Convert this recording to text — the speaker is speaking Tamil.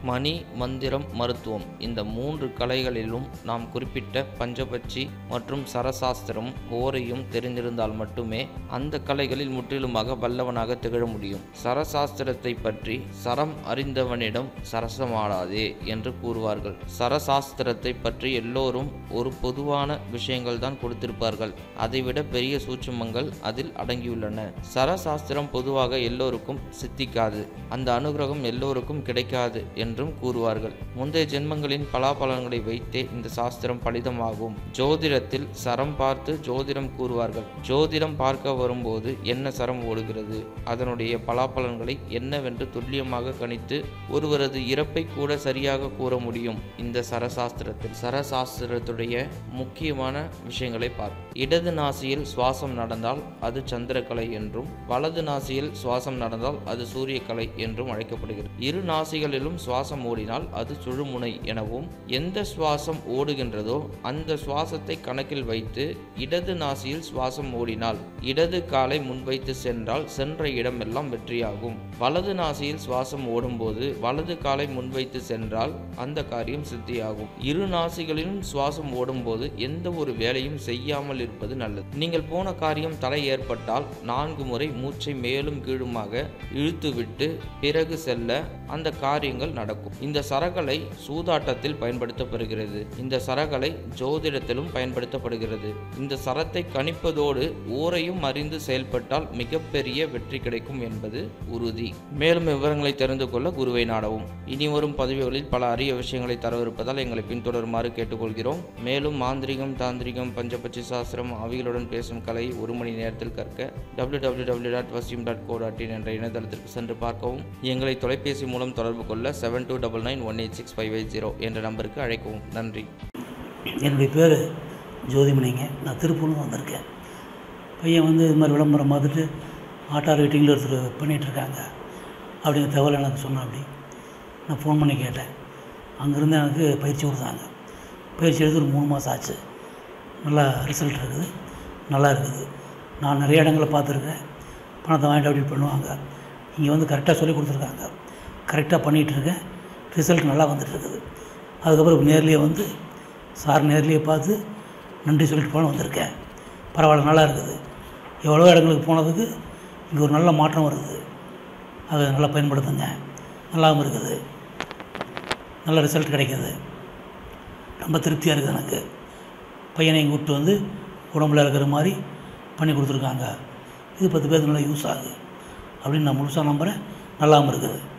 மணி மந்திரம் மருத்துவம் இந்த மூன்று கலைகளிலும் நாம் குறிப்பிட்ட பஞ்சபட்சி மற்றும் சரசாஸ்திரம் ஓரையும் தெரிந்திருந்தால் மட்டுமே அந்த கலைகளில் முற்றிலுமாக வல்லவனாக திகழ முடியும் சரசாஸ்திரத்தை பற்றி சரம் அறிந்தவனிடம் சரசமாடாதே என்று கூறுவார்கள் சரசாஸ்திரத்தை பற்றி எல்லோரும் ஒரு பொதுவான விஷயங்கள் தான் கொடுத்திருப்பார்கள் அதைவிட பெரிய சூட்சுமங்கள் அதில் அடங்கியுள்ளன சரசாஸ்திரம் பொதுவாக எல்லோருக்கும் சித்திக்காது அந்த அனுகிரகம் எல்லோருக்கும் கிடைக்காது என்றும் கூறுவார்கள் முந்தைய ஜென்மங்களின் பலாபலன்களை வைத்தே இந்த சாஸ்திரம் பலிதமாகும் ஜோதிடத்தில் சரம் பார்த்து ஜோதிடம் கூறுவார்கள் ஜோதிடம் பார்க்க வரும்போது என்ன சரம் ஓடுகிறது அதனுடைய பலாபலன்களை என்னவென்று துல்லியமாக கணித்து ஒருவரது இறப்பை கூட சரியாக கூற முடியும் இந்த சரசாஸ்திரத்தில் சரசாஸ்திரத்துடைய முக்கியமான விஷயங்களை பார்ப்போம் இடது நாசியில் சுவாசம் நடந்தால் அது சந்திரக்கலை என்றும் வலது நாசியில் சுவாசம் நடந்தால் அது சூரியக்கலை என்றும் அழைக்கப்படுகிறது இரு நாசிகளிலும் சுவாசம் ஓடினால் அது சுழுமுனை எனவும் எந்த சுவாசம் ஓடுகின்றதோ அந்த சுவாசத்தை கணக்கில் வைத்து இடது நாசியில் சுவாசம் ஓடினால் இடது காலை முன்வைத்து சென்றால் சென்ற இடமெல்லாம் வெற்றியாகும் வலது நாசியில் சுவாசம் ஓடும்போது வலது காலை முன்வைத்து சென்றால் அந்த காரியம் சித்தியாகும் இரு நாசிகளிலும் சுவாசம் ஓடும்போது எந்த ஒரு வேலையும் செய்யாமல் இருப்பது நல்லது நீங்கள் போன காரியம் தடை ஏற்பட்டால் நான்கு முறை மூச்சை மேலும் கீழுமாக இழுத்துவிட்டு பிறகு செல்ல அந்த காரியங்கள் நடக்கும் இந்த சரகலை சூதாட்டத்தில் பயன்படுத்தப்படுகிறது இந்த சரகலை ஜோதிடத்திலும் பயன்படுத்தப்படுகிறது இந்த சரத்தை கணிப்பதோடு ஊரையும் அறிந்து செயல்பட்டால் மிகப்பெரிய வெற்றி கிடைக்கும் என்பது உறுதி மேலும் விவரங்களை தெரிந்து கொள்ள குருவை நாடவும் இனி வரும் பதிவுகளில் பல அரிய விஷயங்களை தரவிருப்பதால் எங்களை பின்தொடருமாறு கேட்டுக்கொள்கிறோம் மேலும் மாந்திரிகம் தாந்திரிகம் பஞ்சபட்சி சாஸ்திரம் அவிகளுடன் பேசும் கலை ஒரு மணி நேரத்தில் கற்க டபிள்யூ டபிள்யூ டபிள்யூ டாட் வசியம் டாட் கோ டாட் இன் என்ற இணையதளத்திற்கு சென்று பார்க்கவும் எங்களை தொலைபேசி மூலம் தொடர்பு கொள்ள seven two double nine one eight six five eight zero என்ற நம்பருக்கு அழைக்கவும் நன்றி என்னுடைய பேர் ஜோதிமணிங்க நான் திருப்பூர்லேருந்து வந்திருக்கேன் பையன் வந்து இது மாதிரி விளம்பரம் பார்த்துட்டு ஆட்டோ ரேட்டிங்கில் ஒருத்தர் பண்ணிகிட்ருக்காங்க அப்படிங்கிற தகவல் எனக்கு சொன்னான் அப்படி நான் ஃபோன் பண்ணி கேட்டேன் அங்கேருந்து எனக்கு பயிற்சி கொடுத்தாங்க பயிற்சி எடுத்து ஒரு மூணு மாதம் ஆச்சு நல்லா ரிசல்ட் இருக்குது நல்லா இருக்குது நான் நிறைய இடங்களில் பார்த்துருக்கேன் பணத்தை வாங்கிட்டு அப்படி பண்ணுவாங்க இங்கே வந்து கரெக்டாக சொல்லி கொடுத்துருக்காங்க கரெக்டாக பண்ணிகிட்ருக்கேன் ரிசல்ட் நல்லா வந்துட்டுருக்குது அதுக்கப்புறம் நேர்லேயே வந்து சார் நேர்லேயே பார்த்து நன்றி சொல்லிட்டு போன வந்திருக்கேன் பரவாயில்ல நல்லா இருக்குது எவ்வளோ இடங்களுக்கு போனதுக்கு இங்கே ஒரு நல்ல மாற்றம் வருது அதை நல்லா பயன்படுத்துங்க நல்லாவும் இருக்குது நல்ல ரிசல்ட் கிடைக்கிது ரொம்ப திருப்தியாக இருக்குது எனக்கு பையனை இங்கே கூப்பிட்டு வந்து உடம்புல இருக்கிற மாதிரி பண்ணி கொடுத்துருக்காங்க இது பத்து பேருக்கு நல்லா யூஸ் ஆகுது அப்படின்னு நான் முழுசாக நம்புகிறேன் நல்லாவும் இருக்குது